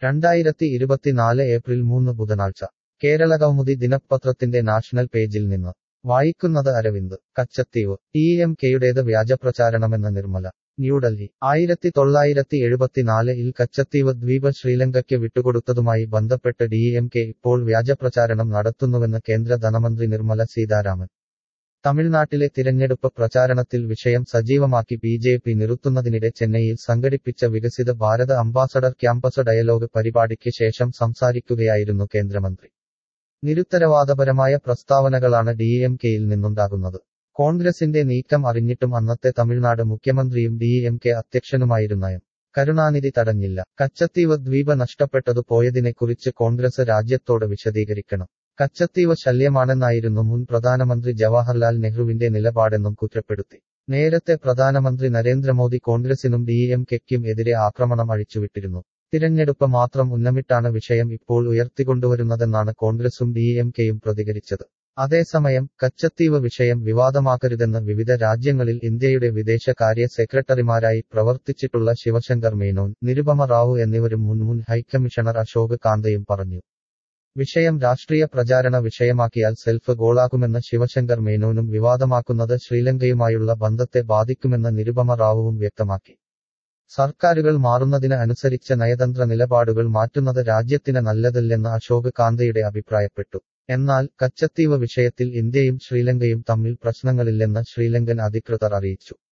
രണ്ടായിരത്തി ഇരുപത്തിനാല് ഏപ്രിൽ മൂന്ന് ബുധനാഴ്ച കേരളകൗമുദി ദിനപത്രത്തിന്റെ നാഷണൽ പേജിൽ നിന്ന് വായിക്കുന്നത് അരവിന്ദ് കച്ചത്തീവ് ടി എം കെയുടേത് വ്യാജപ്രചാരണമെന്ന് നിർമ്മല ന്യൂഡൽഹി ആയിരത്തി തൊള്ളായിരത്തി എഴുപത്തിനാല് ഇൽ കച്ചത്തീവ് ദ്വീപ് ശ്രീലങ്കയ്ക്ക് വിട്ടുകൊടുത്തതുമായി ബന്ധപ്പെട്ട് ഡി എം കെ ഇപ്പോൾ വ്യാജപ്രചാരണം നടത്തുന്നുവെന്ന് കേന്ദ്ര ധനമന്ത്രി നിർമ്മല സീതാരാമൻ തമിഴ്നാട്ടിലെ തിരഞ്ഞെടുപ്പ് പ്രചാരണത്തിൽ വിഷയം സജീവമാക്കി ബി ജെ പി നിർത്തുന്നതിനിടെ ചെന്നൈയിൽ സംഘടിപ്പിച്ച വികസിത ഭാരത അംബാസഡർ ക്യാമ്പസ് ഡയലോഗ് പരിപാടിക്ക് ശേഷം സംസാരിക്കുകയായിരുന്നു കേന്ദ്രമന്ത്രി നിരുത്തരവാദപരമായ പ്രസ്താവനകളാണ് ഡി എം കെയിൽ നിന്നുണ്ടാകുന്നത് കോൺഗ്രസിന്റെ നീക്കം അറിഞ്ഞിട്ടും അന്നത്തെ തമിഴ്നാട് മുഖ്യമന്ത്രിയും ഡി എം കെ അധ്യക്ഷനുമായിരുന്ന എം കരുണാനിധി തടഞ്ഞില്ല കച്ചത്തീവ് ദ്വീപ് നഷ്ടപ്പെട്ടതു പോയതിനെക്കുറിച്ച് കോൺഗ്രസ് രാജ്യത്തോട് വിശദീകരിക്കണം കച്ചത്തീവ് ശല്യമാണെന്നായിരുന്നു മുൻ പ്രധാനമന്ത്രി ജവഹർലാൽ നെഹ്റുവിന്റെ നിലപാടെന്നും കുറ്റപ്പെടുത്തി നേരത്തെ പ്രധാനമന്ത്രി നരേന്ദ്രമോദി കോൺഗ്രസിനും ഡി എം കെക്കും എതിരെ ആക്രമണം അഴിച്ചുവിട്ടിരുന്നു തിരഞ്ഞെടുപ്പ് മാത്രം ഉന്നമിട്ടാണ് വിഷയം ഇപ്പോൾ ഉയർത്തിക്കൊണ്ടുവരുന്നതെന്നാണ് കോൺഗ്രസും ഡി എം കെയും പ്രതികരിച്ചത് അതേസമയം കച്ചത്തീവ് വിഷയം വിവാദമാക്കരുതെന്ന് വിവിധ രാജ്യങ്ങളിൽ ഇന്ത്യയുടെ വിദേശകാര്യ സെക്രട്ടറിമാരായി പ്രവർത്തിച്ചിട്ടുള്ള ശിവശങ്കർ മേനോൻ നിരുപമ റാവു എന്നിവരും മുൻ മുൻ ഹൈക്കമ്മീഷണർ അശോക് കാന്തയും പറഞ്ഞു വിഷയം രാഷ്ട്രീയ പ്രചാരണ വിഷയമാക്കിയാൽ സെൽഫ് ഗോളാകുമെന്ന് ശിവശങ്കർ മേനോനും വിവാദമാക്കുന്നത് ശ്രീലങ്കയുമായുള്ള ബന്ധത്തെ ബാധിക്കുമെന്ന് നിരുപമ റാവുവും വ്യക്തമാക്കി സർക്കാരുകൾ മാറുന്നതിന് അനുസരിച്ച നയതന്ത്ര നിലപാടുകൾ മാറ്റുന്നത് രാജ്യത്തിന് നല്ലതല്ലെന്ന് അശോക് കാന്തയുടെ അഭിപ്രായപ്പെട്ടു എന്നാൽ കച്ചത്തീവ് വിഷയത്തിൽ ഇന്ത്യയും ശ്രീലങ്കയും തമ്മിൽ പ്രശ്നങ്ങളില്ലെന്ന് ശ്രീലങ്കൻ അധികൃതർ അറിയിച്ചു